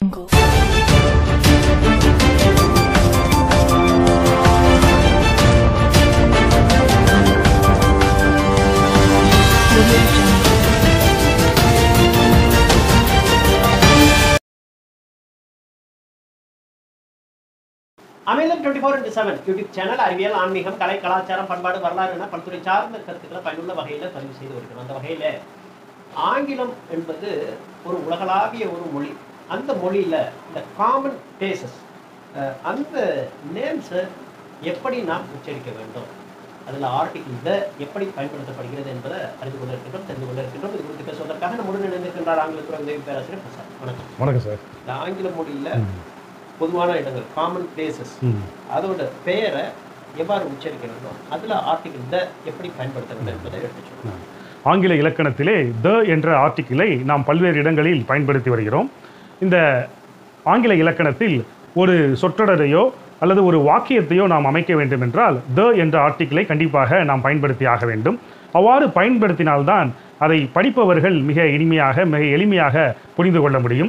அமிர்தம் twenty four into seven YouTube channel அறிவியல் ஆன்மீகம் கலை கலாச்சாரம் பண்பாடு வரலாறு என பல்துறை சார்ந்த கருத்துக்களை பயனுள்ள வகையில் பதிவு செய்து வருகிறோம் அந்த வகையில் ஆங்கிலம் என்பது ஒரு உலகளாவிய ஒரு மொழி அந்த மொழியில் இந்த காமன் பேசஸ் அந்த நேம்ஸை எப்படி நாம் உச்சரிக்க வேண்டும் அதில் ஆர்டிகிள் இதை எப்படி பயன்படுத்தப்படுகிறது என்பதை அறிந்து கொள்ள இருக்கின்றோம் தெரிந்து கொள்ள இருக்கின்றோம் இது குறித்து பேசுவதற்காக நம்முடன் இணைந்திருக்கின்றார் ஆங்கிலத்துறை உதவி பேராசிரியர் பிரசாத் வணக்கம் வணக்கம் சார் இந்த ஆங்கில மொழியில் பொதுவான இடங்கள் காமன் பிளேசஸ் அதோட பெயரை எவ்வாறு உச்சரிக்க வேண்டும் அதில் ஆர்டிகிள் த எப்படி பயன்படுத்த வேண்டும் என்பதை எடுத்து சொல்லுங்கள் ஆங்கில இலக்கணத்திலே த என்ற ஆர்டிக்கிளை நாம் பல்வேறு இடங்களில் பயன்படுத்தி வருகிறோம் இந்த ஆங்கில இலக்கணத்தில் ஒரு சொற்றொடரையோ அல்லது ஒரு வாக்கியத்தையோ நாம் அமைக்க வேண்டும் என்றால் த என்ற ஆர்டிக்கிளை கண்டிப்பாக நாம் பயன்படுத்தி ஆக வேண்டும் அவ்வாறு பயன்படுத்தினால்தான் அதை படிப்பவர்கள் மிக இனிமையாக மிக எளிமையாக புரிந்து கொள்ள முடியும்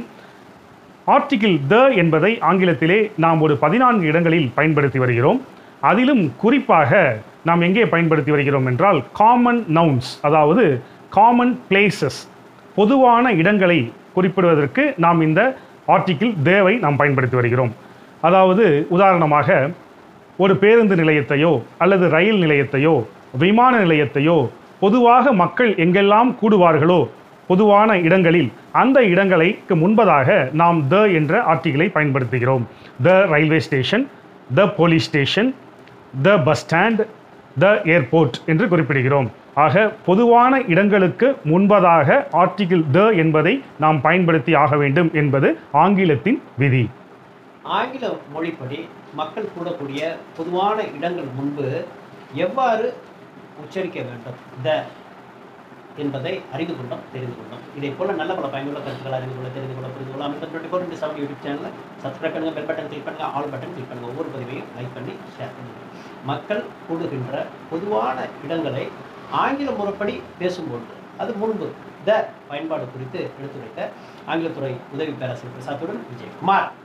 ஆர்டிகிள் த என்பதை ஆங்கிலத்திலே நாம் ஒரு பதினான்கு இடங்களில் பயன்படுத்தி வருகிறோம் அதிலும் குறிப்பாக நாம் எங்கே பயன்படுத்தி வருகிறோம் என்றால் காமன் நவுன்ஸ் அதாவது காமன் பிளேசஸ் பொதுவான இடங்களை குறிப்பிடுவதற்கு நாம் இந்த ஆர்டிகிள் தேவை நாம் பயன்படுத்தி வருகிறோம் அதாவது உதாரணமாக ஒரு பேருந்து நிலையத்தையோ அல்லது ரயில் நிலையத்தையோ விமான நிலையத்தையோ பொதுவாக மக்கள் எங்கெல்லாம் கூடுவார்களோ பொதுவான இடங்களில் அந்த இடங்களுக்கு முன்பதாக நாம் த என்ற ஆர்டிகிளை பயன்படுத்துகிறோம் the railway station the police station the bus stand the airport என்று குறிப்பிடுகிறோம் ஆக பொதுவான இடங்களுக்கு முன்பதாக ஆர்டிகிள் த என்பதை நாம் பயன்படுத்தி ஆக வேண்டும் என்பது ஆங்கிலத்தின் விதி ஆங்கில மொழிப்படி மக்கள் கூடக்கூடிய பொதுவான இடங்கள் முன்பு எவ்வாறு உச்சரிக்க வேண்டும் த என்பதை அறிந்து கொண்டோம் தெரிந்து கொண்டோம் இதே போல நல்ல பல பயனுள்ள கருத்துக்களை அறிந்து கொள்ள தெரிந்து கொள்ள புரிந்து கொள்ள Amirtham twenty four into seven YouTube சேனலில் சப்ஸ்கிரைப் பண்ணுங்க பெல் பட்டன் கிளிக் பண்ணுங்க ஆல் பட்டன் கிளிக் பண்ணுங்க ஒவ்வொரு பதிவையும் லைக் பண்ணி ஷேர் பண்ணுங்க மக்கள் கூடுகின்ற பொதுவான இடங்களை ஆங்கில முறைப்படி பேசும்போது அது முன்பு த பயன்பாடு குறித்து எடுத்துரைத்த ஆங்கிலத்துறை உதவி பேராசிரியர் பிரசாத்துடன் விஜயகுமார்